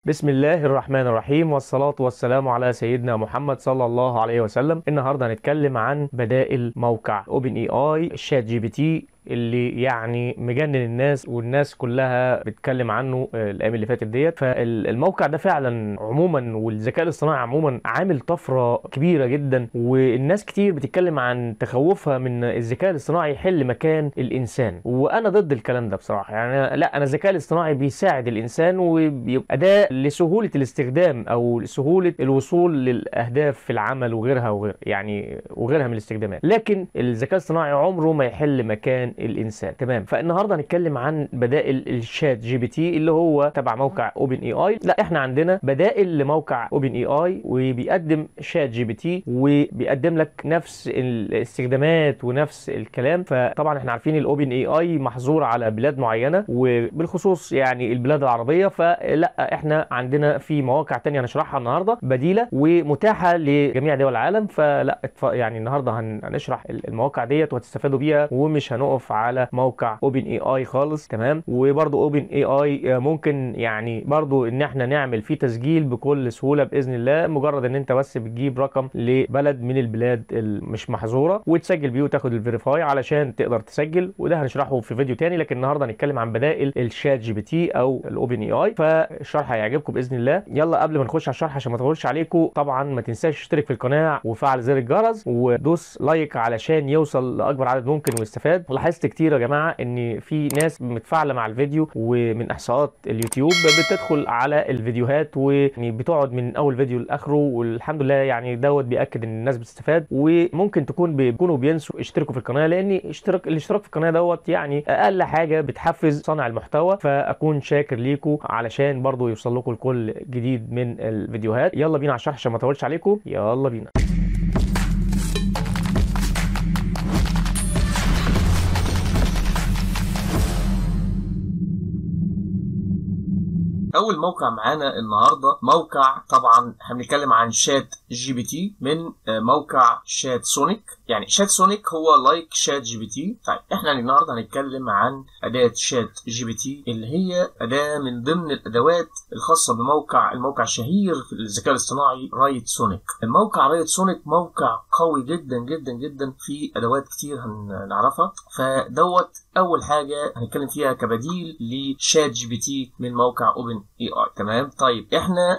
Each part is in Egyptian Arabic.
بسم الله الرحمن الرحيم والصلاة والسلام على سيدنا محمد صلى الله عليه وسلم النهاردة هنتكلم عن بدائل موقع اوبن اي اي شات جي بي تي اللي يعني مجنن الناس والناس كلها بتتكلم عنه الايام اللي فاتت ديت فالموقع ده فعلا عموما والذكاء الاصطناعي عموما عامل طفره كبيره جدا والناس كتير بتتكلم عن تخوفها من الذكاء الاصطناعي يحل مكان الانسان وانا ضد الكلام ده بصراحه يعني لا انا الذكاء الاصطناعي بيساعد الانسان وبيبقى اداه لسهوله الاستخدام او سهوله الوصول للاهداف في العمل وغيرها وغير يعني وغيرها من الاستخدامات لكن الذكاء الاصطناعي عمره ما يحل مكان الانسان تمام فالنهارده هنتكلم عن بدائل الشات جي بي تي اللي هو تبع موقع اوبن اي اي لا احنا عندنا بدائل لموقع اوبن اي اي وبيقدم شات جي بي تي وبيقدم لك نفس الاستخدامات ونفس الكلام فطبعا احنا عارفين الاوبن اي اي محظور على بلاد معينه وبالخصوص يعني البلاد العربيه فلا احنا عندنا في مواقع تانية هنشرحها النهارده بديله ومتاحه لجميع دول العالم فلا يعني النهارده هنشرح المواقع ديت وهتستفادوا بيها ومش هنقف على موقع اوبن اي اي خالص تمام وبرده اوبن اي اي ممكن يعني برده ان احنا نعمل فيه تسجيل بكل سهوله باذن الله مجرد ان انت بس بتجيب رقم لبلد من البلاد المش محظوره وتسجل بيه وتاخد الفيريفاي علشان تقدر تسجل وده هنشرحه في فيديو تاني لكن النهارده هنتكلم عن بدائل الشات جي بي تي او الاوبن اي اي فالشرح هيعجبكم باذن الله يلا قبل ما نخش على الشرح عشان ما تطولش عليكم طبعا ما تنساش تشترك في القناه وفعل زر الجرس ودوس لايك علشان يوصل لاكبر عدد ممكن ويستفاد لاحظت كتير يا جماعه ان في ناس متفاعله مع الفيديو ومن احصاءات اليوتيوب بتدخل على الفيديوهات وبتقعد من اول فيديو لاخره والحمد لله يعني دوت بياكد ان الناس بتستفاد وممكن تكون بيكونوا بينسوا يشتركوا في القناه لان اشتراك الاشتراك في القناه دوت يعني اقل حاجه بتحفز صانع المحتوى فاكون شاكر ليكم علشان برضو يوصل لكم كل جديد من الفيديوهات يلا بينا على الشرح عشان ما اطولش عليكم يلا بينا اول موقع معانا النهارده موقع طبعا هنتكلم عن شات جي بي تي من موقع شات سونيك يعني شات سونيك هو لايك شات جي بي تي طيب احنا النهارده هنتكلم عن اداه شات جي بي تي اللي هي اداه من ضمن الادوات الخاصه بموقع الموقع الشهير في الذكاء الاصطناعي رايت سونيك الموقع رايت سونيك موقع قوي جدا جدا جدا في ادوات كتير هنعرفها فدوت اول حاجه هنتكلم فيها كبديل لشات جي بي تي من موقع اوبن اي اي تمام طيب احنا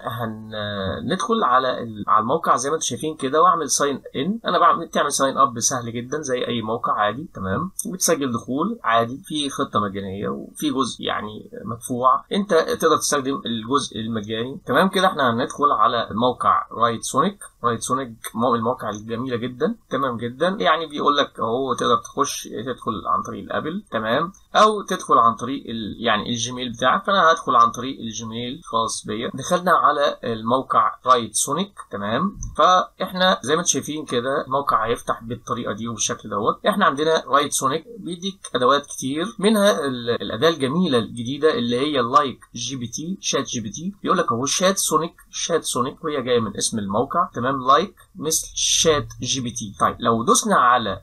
هندخل على على الموقع زي ما انتم شايفين كده واعمل ساين ان انا بعمل تعمل ساين اب سهل جدا زي اي موقع عادي تمام وبتسجل دخول عادي في خطه مجانيه وفي جزء يعني مدفوع انت تقدر تستخدم الجزء المجاني تمام كده احنا هندخل على الموقع رايت سونيك رايت سونيك الموقع الجميله جدا تمام جدا يعني بيقول لك اهو تقدر تخش تدخل عن طريق الابل تمام او تدخل عن طريق يعني الجيميل بتاعك فانا هدخل عن طريق الجيميل خاص بيا دخلنا على الموقع رايت سونيك تمام فاحنا زي ما انتم شايفين كده الموقع هيفتح بالطريقه دي وبالشكل دوت احنا عندنا رايت سونيك بيديك ادوات كتير منها الاداه الجميله الجديده اللي هي اللايك جي بي تي شات جي بي تي بيقول لك اهو شات سونيك شات سونيك وهي جايه من اسم الموقع تمام لايك مثل شات جي بي تي طيب لو دوسنا على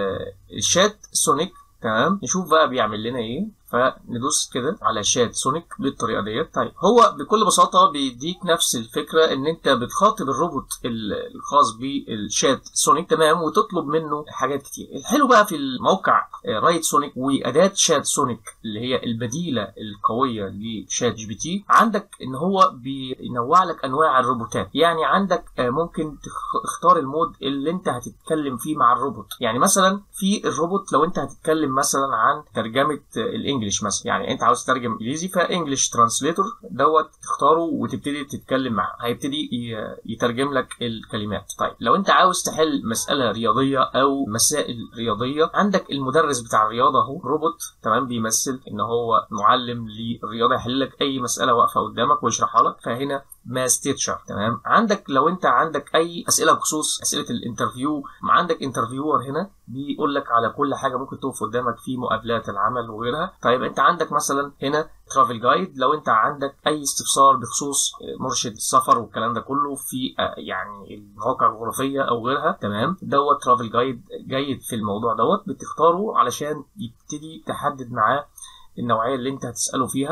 الشات سونيك تمام نشوف بقى بيعمل لنا ايه فندوس كده على شات سونيك بالطريقه ديت طيب هو بكل بساطه بيديك نفس الفكره ان انت بتخاطب الروبوت الخاص بالشات سونيك تمام وتطلب منه حاجات كتير الحلو بقى في الموقع رايت سونيك واداه شات سونيك اللي هي البديله القويه لشات جي بي تي عندك ان هو بينوع لك انواع الروبوتات يعني عندك ممكن تختار المود اللي انت هتتكلم فيه مع الروبوت يعني مثلا في الروبوت لو انت هتتكلم مثلا عن ترجمه الانجليزي انجلش مثلا يعني انت عاوز تترجم انجليزي فانجلش ترانسليتور دوت تختاره وتبتدي تتكلم معاه هيبتدي يترجم لك الكلمات طيب لو انت عاوز تحل مساله رياضيه او مسائل رياضيه عندك المدرس بتاع الرياضه اهو روبوت تمام بيمثل ان هو معلم للرياضه يحل لك اي مساله واقفه قدامك ويشرحها لك فهنا ماس تيتشر تمام عندك لو انت عندك اي اسئله بخصوص اسئله الانترفيو عندك انترفيور هنا بيقول لك على كل حاجه ممكن تقف قدامك في مقابلات العمل وغيرها طيب انت عندك مثلا هنا ترافل جايد لو انت عندك اي استفسار بخصوص مرشد السفر والكلام ده كله في يعني المواقع الجغرافيه او غيرها تمام دوت ترافل جايد جيد في الموضوع دوت بتختاره علشان يبتدي تحدد معاه النوعيه اللي انت هتساله فيها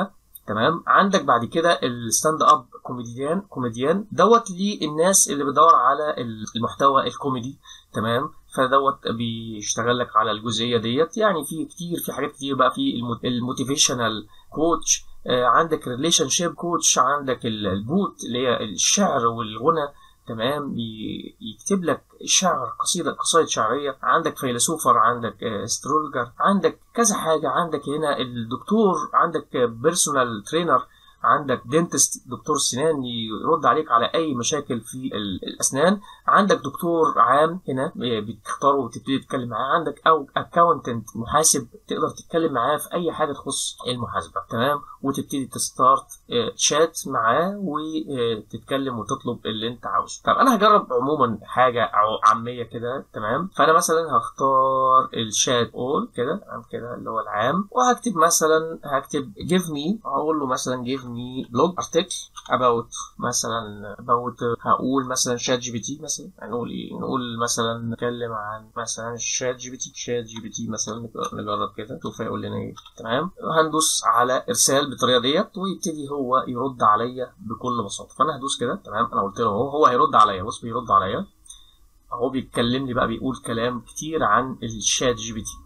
تمام عندك بعد كده الستاند اب كوميديان كوميديان دوت للناس اللي بتدور على المحتوى الكوميدي تمام فدوت بيشتغل لك على الجزئيه ديت يعني في كتير في حاجات كتير بقى في الموتيفيشنال كوتش عندك ريليشن شيب كوتش عندك البوت اللي هي الشعر والغنى تمام يكتب لك شعر قصيدة قصائد شعرية عندك فيلسوفر عندك استرولجر عندك كذا حاجة عندك هنا الدكتور عندك بيرسونال ترينر عندك دينتست دكتور سنان يرد عليك على اي مشاكل في الاسنان عندك دكتور عام هنا بتختاره وتبتدي تتكلم معاه عندك او اكاونتنت محاسب تقدر تتكلم معاه في اي حاجه تخص المحاسبه تمام وتبتدي تستارت شات معاه وتتكلم وتطلب اللي انت عاوزه طب انا هجرب عموما حاجه عاميه كده تمام فانا مثلا هختار الشات اول كده كده اللي هو العام وهكتب مثلا هكتب give me هقول له مثلا give me me blog article about مثلا about هقول مثلا شات جي بي تي مثلا هنقول ايه نقول مثلا نتكلم عن مثلا شات جي بي تي شات جي بي تي مثلا نجرب كده نشوف هيقول لنا ايه تمام هندوس على ارسال بالطريقه ديت ويبتدي هو يرد عليا بكل بساطه فانا هدوس كده تمام انا قلت له هو هو هيرد عليا بص بيرد عليا هو بيتكلم لي بقى بيقول كلام كتير عن الشات جي بي تي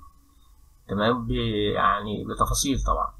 تمام يعني بتفاصيل طبعا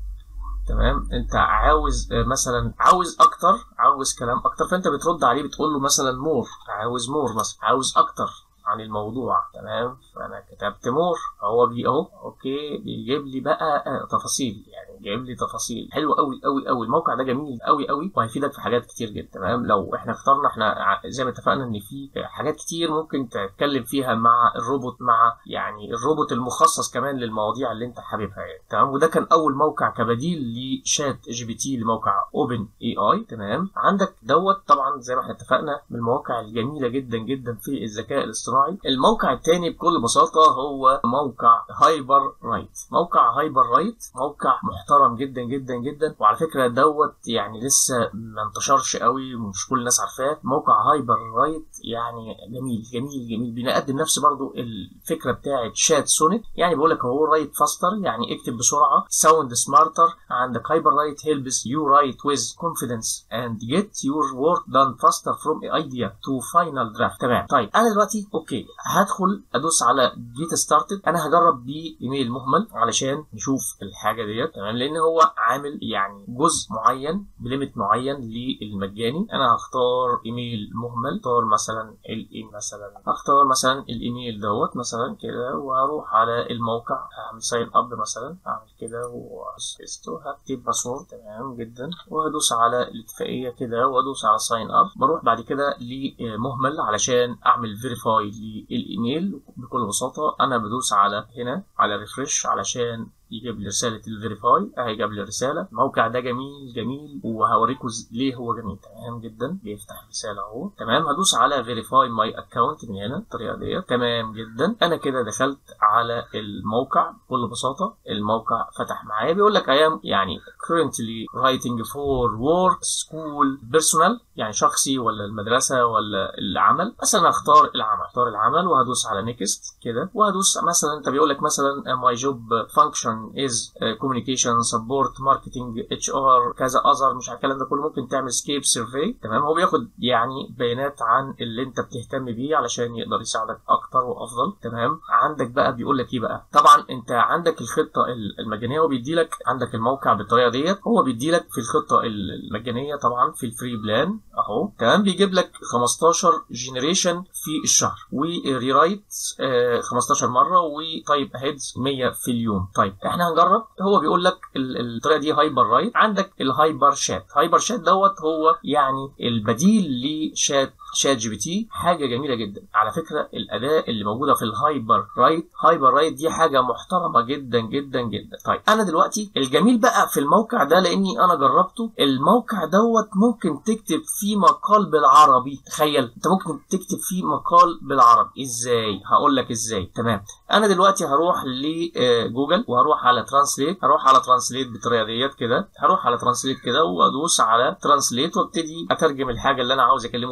تمام انت عاوز مثلا عاوز اكتر عاوز كلام اكتر فانت بترد عليه بتقول له مثلا مور عاوز مور مثلا عاوز اكتر عن الموضوع تمام فانا كتبت مور هو بي اهو اوكي بيجيب لي بقى تفاصيل يعني جايب لي تفاصيل حلوه قوي قوي قوي الموقع ده جميل قوي قوي وهيفيدك في حاجات كتير جدا تمام لو احنا اخترنا احنا زي ما اتفقنا ان في حاجات كتير ممكن تتكلم فيها مع الروبوت مع يعني الروبوت المخصص كمان للمواضيع اللي انت حاببها يعني تمام وده كان اول موقع كبديل لشات جي بي تي لموقع اوبن اي اي تمام عندك دوت طبعا زي ما احنا اتفقنا من المواقع الجميله جدا جدا في الذكاء الاصطناعي الموقع الثاني بكل بساطه هو موقع هايبر رايت موقع هايبر رايت موقع محترم جدا جدا جدا وعلى فكره دوت يعني لسه ما انتشرش قوي ومش كل الناس عارفاه موقع هايبر رايت يعني جميل جميل جميل بيقدم نفس برضو الفكره بتاعه شات سونيك يعني بيقول لك هو رايت فاستر يعني اكتب بسرعه ساوند سمارتر عندك هايبر رايت هيلبس يو رايت ويز كونفيدنس اند جيت يور ورك دان فاستر فروم ايديا تو فاينل درافت تمام طيب انا دلوقتي اوكي هدخل ادوس على جيت ستارتد انا هجرب بايميل مهمل علشان نشوف الحاجه ديت تمام لان هو عامل يعني جزء معين بليمت معين للمجاني انا هختار ايميل مهمل اختار مثلا الايميل مثلا هختار مثلا الايميل دوت مثلا كده وهروح على الموقع هعمل ساين اب مثلا هعمل كده واسسته هكتب باسورد تمام جدا وهدوس على الاتفاقيه كده وادوس على ساين اب بروح بعد كده لمهمل علشان اعمل فيريفاي للايميل بكل بساطه انا بدوس على هنا على ريفرش علشان يجيب لي رسالة الفيريفاي اهي جاب لي رسالة الموقع ده جميل جميل وهوريكم ليه هو جميل تمام جدا بيفتح رسالة اهو تمام هدوس على فيريفاي ماي اكونت من هنا الطريقة ديت تمام جدا انا كده دخلت على الموقع بكل بساطة الموقع فتح معايا بيقول لك ايام يعني currently writing for work school personal يعني شخصي ولا المدرسة ولا العمل مثلا اختار العمل اختار العمل وهدوس على نيكست كده وهدوس مثلا انت بيقول لك مثلا my job function is uh, communication support marketing HR كذا اذر مش عارف الكلام ده كله ممكن تعمل سكيب سيرفي تمام هو بياخد يعني بيانات عن اللي انت بتهتم بيه علشان يقدر يساعدك اكتر وافضل تمام عندك بقى بيقول لك ايه بقى طبعا انت عندك الخطه المجانيه وبيدي لك عندك الموقع بالطريقه ديت هو بيدي لك في الخطه المجانيه طبعا في الفري بلان اهو تمام بيجيب لك 15 جنريشن في الشهر وريرايت آه 15 مره وتايب هيدز 100 في اليوم طيب احنا هنجرب هو بيقول لك الطريقه دي هايبر رايت عندك الهايبر شات هايبر شات دوت هو يعني البديل لشات شات جي بي تي حاجه جميله جدا على فكره الاداه اللي موجوده في الهايبر رايت هايبر رايت دي حاجه محترمه جدا جدا جدا طيب انا دلوقتي الجميل بقى في الموقع ده لاني انا جربته الموقع دوت ممكن تكتب فيه مقال بالعربي تخيل انت ممكن تكتب فيه مقال بالعربي ازاي هقول لك ازاي تمام انا دلوقتي هروح لجوجل وهروح على ترانسليت هروح على ترانسليت بالطريقه ديت كده هروح على ترانسليت كده وادوس على ترانسليت وابتدي اترجم الحاجه اللي انا عاوز اكلمه فيها مثلا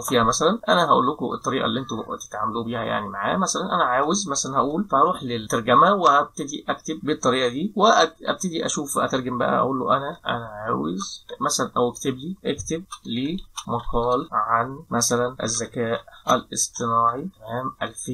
مثلا انا هقول لكم الطريقه اللي انتوا تتعاملوا بيها يعني معاه مثلا انا عاوز مثلا هقول فهروح للترجمه وهبتدي اكتب بالطريقه دي وابتدي اشوف اترجم بقى اقول له انا انا عاوز مثلا او اكتب لي اكتب لي مقال عن مثلا الذكاء الاصطناعي تمام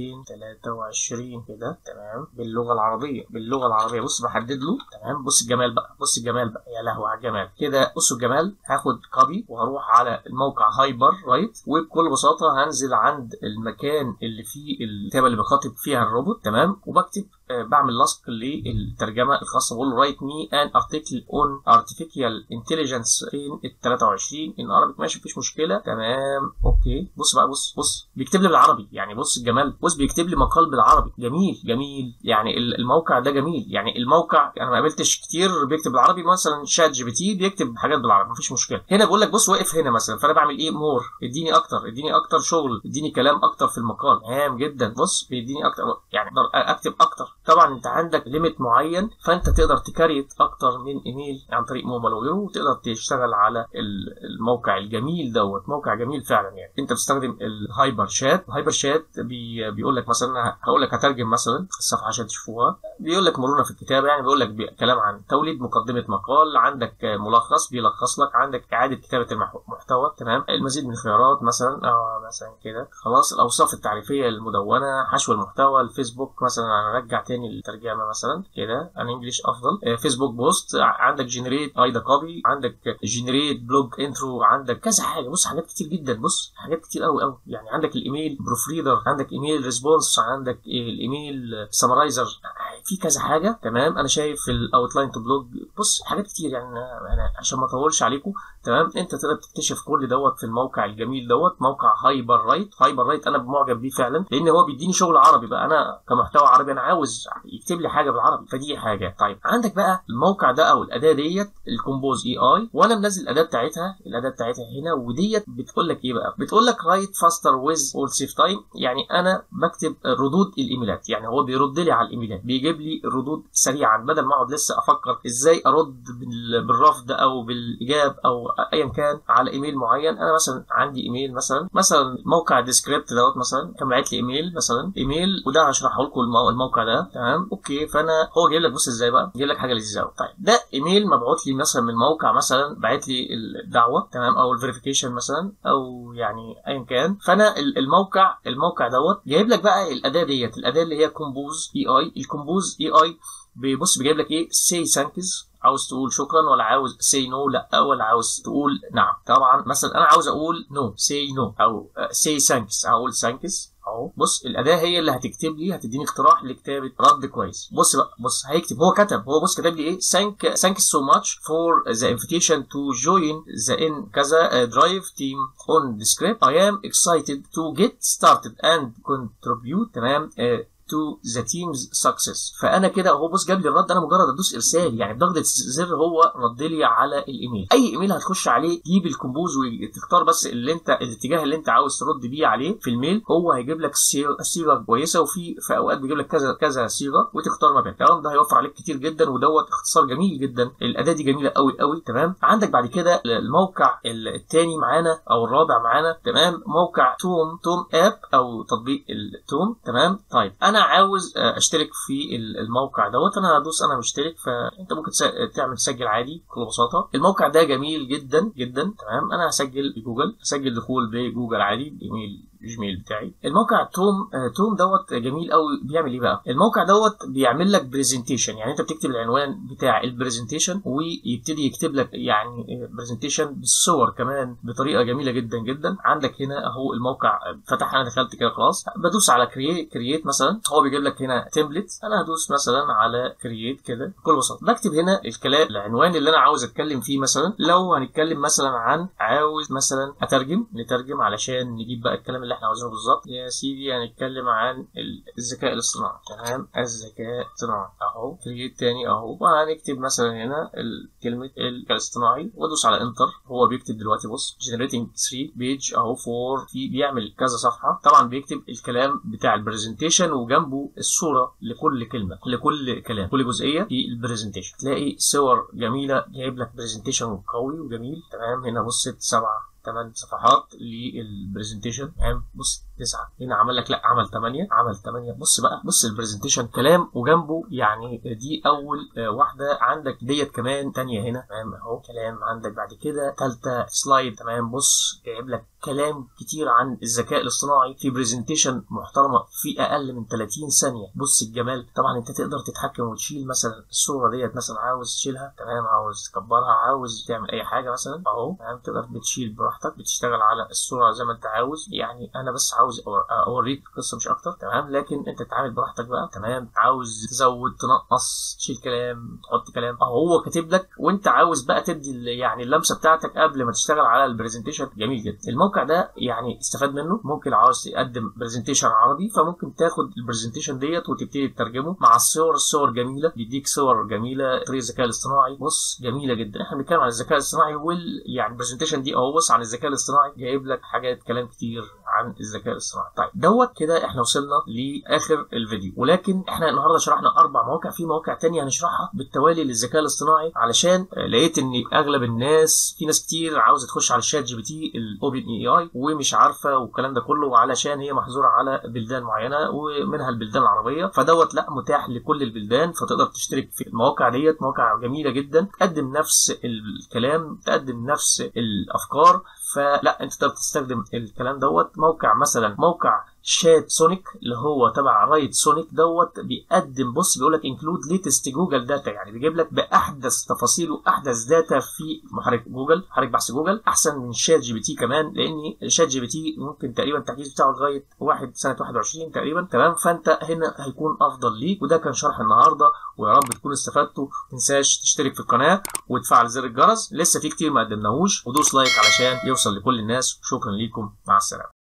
2023 كده تمام باللغه العربيه باللغه العربيه بص بحدد له تمام بص الجمال بقى بص الجمال بقى يا لهوي على الجمال كده بصوا الجمال هاخد كوبي وهروح على الموقع هايبر رايت وبكل بساطه هنزل عند المكان اللي فيه الكتابه اللي بخاطب فيها الروبوت تمام وبكتب آه، بعمل لصق للترجمه الخاصه بقول له رايت مي ان ارتكل اون ارتفيشال انتليجنس ان 23 ان عربي ماشي مفيش مشكله تمام اوكي بص بقى بص بص بيكتب لي بالعربي يعني بص الجمال بص بيكتب لي مقال بالعربي جميل جميل يعني ال- الموقع ده جميل يعني الموقع انا ما قابلتش كتير بيكتب بالعربي مثلا شات جي بي تي بيكتب حاجات بالعربي مفيش مشكله هنا بقول لك بص واقف هنا مثلا فانا بعمل ايه مور اديني اكتر اديني اكتر شغل اديني كلام اكتر في المقال هام جدا بص بيديني اكتر يعني اقدر اكتب اكتر طبعا انت عندك ليميت معين فانت تقدر تكريت اكتر من ايميل عن طريق موبايل وغيره وتقدر تشتغل على ال- الموقع الجميل دوت موقع جميل فعلا يعني انت بتستخدم الهايبر شات الهايبر شات بي بيقول لك مثلا هقول لك هترجم مثلا الصفحه عشان تشوفوها بيقول لك مرونه في الكتابه يعني بيقول لك بي- كلام عن توليد مقدمه مقال عندك ملخص بيلخص لك عندك اعاده كتابه المحتوى تمام المزيد من الخيارات مثلا اه مثلا كده خلاص الاوصاف التعريفيه المدونه حشو المحتوى الفيسبوك مثلا هنرجع تاني الترجمه مثلا كده ان انجلش افضل آه، فيسبوك بوست عندك جنريت ايدا كوبي عندك جنريت بلوج انترو عندك كذا حاجه بص حاجات كتير جدا بص حاجات كتير قوي قوي يعني عندك الايميل بروف ريدر عندك ايميل ريسبونس عندك إيه الايميل سمرايزر في كذا حاجه تمام انا شايف في الاوتلاين تو بلوج بص حاجات كتير يعني انا أنا عشان ما اطولش عليكم تمام انت تقدر تكتشف كل دوت في الموقع الجميل دوت موقع هايبر رايت هايبر رايت انا معجب بيه فعلا لان هو بيديني شغل عربي بقى انا كمحتوى عربي انا عاوز يكتب لي حاجه بالعربي فدي حاجه طيب عندك بقى الموقع ده او الاداه ديت الكومبوز اي اي وانا منزل الاداه بتاعتها الاداه بتاعتها هنا وديت بتقول لك ايه بقى بتقول لك رايت فاستر ويز اول سيف تايم يعني انا بكتب ردود الايميلات يعني هو بيرد لي على الايميلات بيجيب لي الردود سريعا بدل ما اقعد لسه افكر ازاي ارد بال- بالرفض او بالاجاب او ايا كان على ايميل معين انا مثلا عندي ايميل مثلا مثلا موقع ديسكريبت دوت مثلا كان باعت لي ايميل مثلا ايميل وده هشرحه لكم المو- الموقع ده تمام اوكي فانا هو جايب لك بص ازاي بقى جايب لك حاجه لذيذه قوي طيب ده ايميل مبعوت لي مثلا من موقع مثلا باعت لي الدعوه تمام او الفيريفيكيشن مثلا او يعني ايا كان فانا ال- الموقع الموقع دوت جايب لك بقى الاداه ديت الاداه اللي هي كومبوز اي اي الكومبوز اي اي بيبص بيجيب لك ايه سي ثانكس عاوز تقول شكرا ولا عاوز سي نو لا ولا عاوز تقول نعم طبعا مثلا انا عاوز اقول نو سي نو او سي ثانكس هقول ثانكس اهو بص الاداه هي اللي هتكتب لي هتديني اقتراح لكتابه رد كويس بص بقى بص هيكتب هو كتب هو بص كتب لي ايه ثانك ثانكس سو ماتش فور ذا انفيتيشن تو جوين ذا ان كذا درايف تيم اون ذا سكريبت اي ام اكسايتد تو جيت ستارتد اند كونتريبيوت تمام آه، to the team's success فانا كده هو بص جاب لي الرد انا مجرد ادوس ارسال يعني بضغطه زر هو رد لي على الايميل اي ايميل هتخش عليه جيب الكومبوز وتختار بس اللي انت الاتجاه اللي انت عاوز ترد بيه عليه في الميل هو هيجيب لك صيغه صيغة كويسه وفي في اوقات بيجيب لك كذا كذا صيغه وتختار ما بين تمام ده هيوفر عليك كتير جدا ودوت اختصار جميل جدا الاداه دي جميله قوي قوي تمام عندك بعد كده الموقع الثاني معانا او الرابع معانا تمام موقع توم توم اب او تطبيق التوم تمام طيب انا عاوز آه، اشترك في ال- الموقع دوت انا هدوس انا مشترك فانت ممكن تس- تعمل تسجل عادي بكل بساطه الموقع ده جميل جدا جدا تمام انا هسجل بجوجل هسجل دخول بجوجل عادي بايميل الجيميل بتاعي الموقع توم آه، توم دوت جميل قوي بيعمل ايه بقى الموقع دوت بيعمل لك برزنتيشن يعني انت بتكتب العنوان بتاع البرزنتيشن ويبتدي يكتب لك يعني برزنتيشن بالصور كمان بطريقه جميله جدا جدا عندك هنا اهو الموقع فتح انا دخلت كده خلاص بدوس على كرييت كرييت مثلا هو بيجيب لك هنا تمبلت انا هدوس مثلا على كرييت كده بكل بساطه بكتب هنا الكلام العنوان اللي انا عاوز اتكلم فيه مثلا لو هنتكلم مثلا عن عاوز مثلا اترجم نترجم علشان نجيب بقى الكلام اللي احنا عاوزينه بالظبط يا سيدي هنتكلم عن الذكاء الاصطناعي تمام الذكاء الاصطناعي اهو كرييت تاني اهو وهنكتب مثلا هنا ال- كلمه الذكاء الاصطناعي وادوس على انتر هو بيكتب دلوقتي بص generating 3 بيج اهو فور في بيعمل كذا صفحه طبعا بيكتب الكلام بتاع البرزنتيشن وجنبه الصوره لكل كلمه لكل كلام كل جزئيه في البرزنتيشن تلاقي صور جميله جايب لك برزنتيشن قوي وجميل تمام هنا بص ست سبعة 8 صفحات للبرزنتيشن تمام بص 9 هنا عمل لك لا عمل 8 عمل 8 بص بقى بص البرزنتيشن كلام وجنبه يعني دي اول واحده عندك ديت كمان ثانيه هنا تمام اهو كلام عندك بعد كده ثالثه سلايد تمام بص جايب لك كلام كتير عن الذكاء الاصطناعي في برزنتيشن محترمه في اقل من 30 ثانيه بص الجمال طبعا انت تقدر تتحكم وتشيل مثلا الصوره ديت مثلا عاوز تشيلها تمام عاوز تكبرها عاوز تعمل اي حاجه مثلا اهو تمام تقدر بتشيل براحتك بتشتغل على الصوره زي ما انت عاوز يعني انا بس عاوز اوريك القصه مش اكتر تمام لكن انت تتعامل براحتك بقى تمام عاوز تزود تنقص تشيل كلام تحط كلام اهو هو كاتب لك وانت عاوز بقى تدي يعني اللمسه بتاعتك قبل ما تشتغل على البرزنتيشن جميل جدا الموقع ده يعني استفاد منه ممكن عاوز تقدم برزنتيشن عربي فممكن تاخد البرزنتيشن ديت وتبتدي تترجمه مع الصور الصور جميله بيديك صور جميله طريقه الذكاء الاصطناعي بص جميله جدا احنا بنتكلم عن الذكاء الاصطناعي وال يعني البرزنتيشن دي اهو بص عن الذكاء الاصطناعي جايب لك حاجات كلام كتير عن الذكاء الاصطناعي طيب دوت كده احنا وصلنا لاخر الفيديو ولكن احنا النهارده شرحنا اربع مواقع في مواقع تانية هنشرحها بالتوالي للذكاء الاصطناعي علشان لقيت ان اغلب الناس في ناس كتير عاوزه تخش على الشات جي بي تي الاوبن اي اي ومش عارفه والكلام ده كله علشان هي محظوره على بلدان معينه ومنها البلدان العربيه فدوت لا متاح لكل البلدان فتقدر تشترك في المواقع ديت مواقع جميله جدا تقدم نفس الكلام تقدم نفس الافكار فلا انت تقدر تستخدم الكلام دوت موقع مثلا موقع شات سونيك اللي هو تبع رايت سونيك دوت بيقدم بص بيقول لك انكلود ليتست جوجل داتا يعني بيجيب لك باحدث تفاصيل واحدث داتا في محرك جوجل محرك بحث جوجل احسن من شات جي بي تي كمان لان شات جي بي تي ممكن تقريبا التحديث بتاعه لغايه واحد سنه 21 تقريبا تمام فانت هنا هيكون افضل ليك وده كان شرح النهارده ويا رب تكونوا استفدتوا ما تنساش تشترك في القناه وتفعل زر الجرس لسه في كتير ما قدمناهوش ودوس لايك علشان يوصل لكل الناس وشكرا ليكم مع السلامه